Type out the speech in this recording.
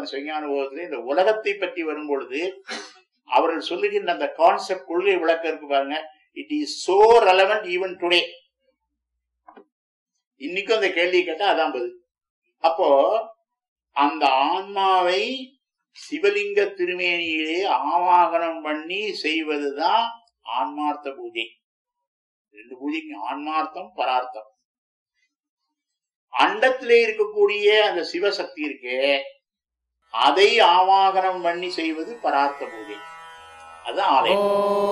சுவாமிநாதன் சிவஞானுபவத்திலே இந்த உலகத்தை பற்றி வரும் பொழுது அவர்கள் சொல்லுகின்ற அந்த கான்செப்ட் கொள்கை விளக்கம் இருக்கு பாருங்க it is so relevant even today இன்னைக்கும் அந்த கேள்வி கேட்டா அதான் பதில் அப்போ அந்த ஆன்மாவை சிவலிங்க திருமேனியிலே ஆவாகனம் பண்ணி செய்வதுதான் ஆன்மார்த்த பூஜை ரெண்டு பூஜைக்கு ஆன்மார்த்தம் பரார்த்தம் அண்டத்திலே இருக்கக்கூடிய அந்த சிவசக்தி இருக்கே அதை ஆவாகனம் பண்ணி செய்வது பரார்த்த பூஜை அதுதான் ஆலயம்